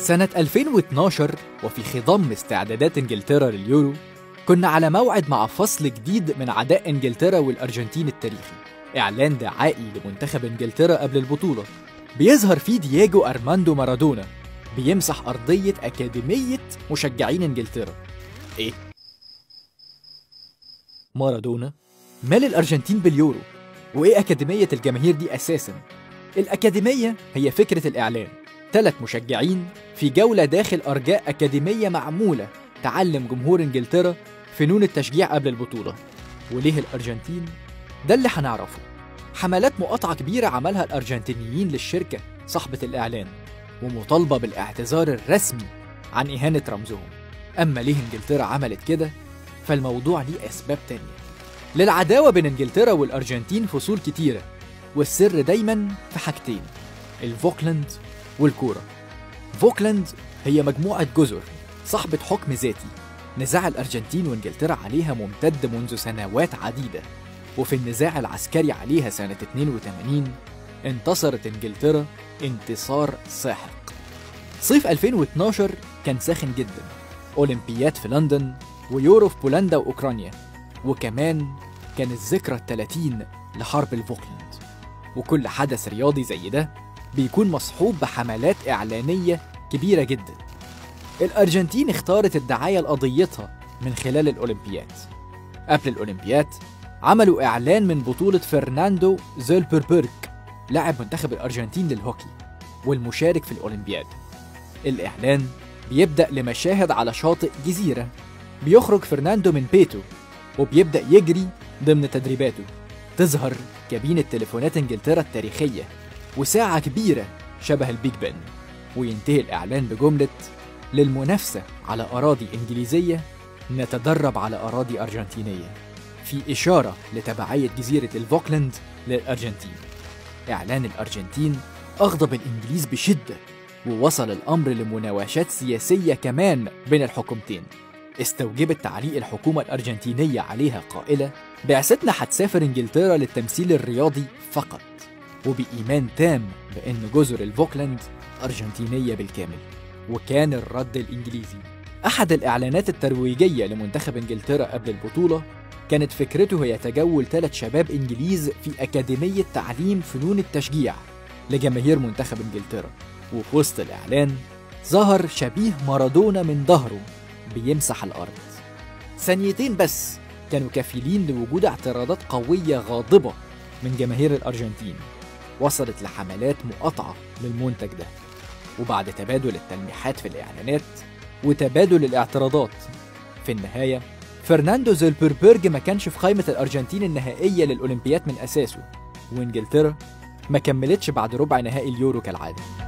سنة 2012 وفي خضم استعدادات انجلترا لليورو كنا على موعد مع فصل جديد من عداء انجلترا والارجنتين التاريخي اعلان دعائي لمنتخب انجلترا قبل البطولة بيظهر فيه دييجو ارماندو مارادونا بيمسح ارضية اكاديمية مشجعين انجلترا ايه مارادونا مال الارجنتين باليورو وايه اكاديمية الجماهير دي اساسا الأكاديمية هي فكرة الإعلان ثلاث مشجعين في جولة داخل أرجاء أكاديمية معمولة تعلم جمهور إنجلترا فنون التشجيع قبل البطولة وليه الأرجنتين؟ ده اللي هنعرفه حملات مقاطعة كبيرة عملها الأرجنتينيين للشركة صاحبة الإعلان ومطالبة بالاعتذار الرسمي عن إهانة رمزهم أما ليه إنجلترا عملت كده؟ فالموضوع ليه أسباب تانية للعداوة بين إنجلترا والأرجنتين فصول كتيرة والسر دايما في حاجتين الفوكلاند والكورة فوكلاند هي مجموعة جزر صاحبة حكم ذاتي نزاع الأرجنتين وإنجلترا عليها ممتد منذ سنوات عديدة وفي النزاع العسكري عليها سنة 82 انتصرت إنجلترا انتصار ساحق صيف 2012 كان ساخن جدا أولمبياد في لندن ويورو في بولندا وأوكرانيا وكمان كان الذكرى الثلاثين لحرب الفوكلاند وكل حدث رياضي زي ده بيكون مصحوب بحملات إعلانية كبيرة جدا الأرجنتين اختارت الدعاية لقضيتها من خلال الأولمبياد قبل الأولمبياد عملوا إعلان من بطولة فرناندو زولبربرج لاعب منتخب الأرجنتين للهوكي والمشارك في الأولمبياد الإعلان بيبدأ لمشاهد على شاطئ جزيرة بيخرج فرناندو من بيته وبيبدأ يجري ضمن تدريباته تظهر كابينة تليفونات انجلترا التاريخية وساعة كبيرة شبه البيج بن وينتهي الإعلان بجملة للمنافسة على أراضي إنجليزية نتدرب على أراضي أرجنتينية في إشارة لتبعية جزيرة الفوكلاند للأرجنتين إعلان الأرجنتين أغضب الإنجليز بشدة ووصل الأمر لمناوشات سياسية كمان بين الحكومتين استوجبت تعليق الحكومة الأرجنتينية عليها قائلة بعثتنا هتسافر إنجلترا للتمثيل الرياضي فقط وبإيمان تام بأن جزر الفوكلاند أرجنتينية بالكامل وكان الرد الإنجليزي أحد الإعلانات الترويجية لمنتخب إنجلترا قبل البطولة كانت فكرته هي تجول ثلاث شباب إنجليز في أكاديمية تعليم فنون التشجيع لجماهير منتخب إنجلترا وفي وسط الإعلان ظهر شبيه مارادونا من ظهره بيمسح الأرض ثانيتين بس كانوا كفيلين لوجود اعتراضات قوية غاضبة من جماهير الأرجنتين وصلت لحملات مقاطعة للمنتج ده وبعد تبادل التلميحات في الإعلانات وتبادل الاعتراضات في النهاية فرناندو زولبربرج ما كانش في قائمة الأرجنتين النهائية للأولمبيات من أساسه وإنجلترا ما كملتش بعد ربع نهائي اليورو كالعادة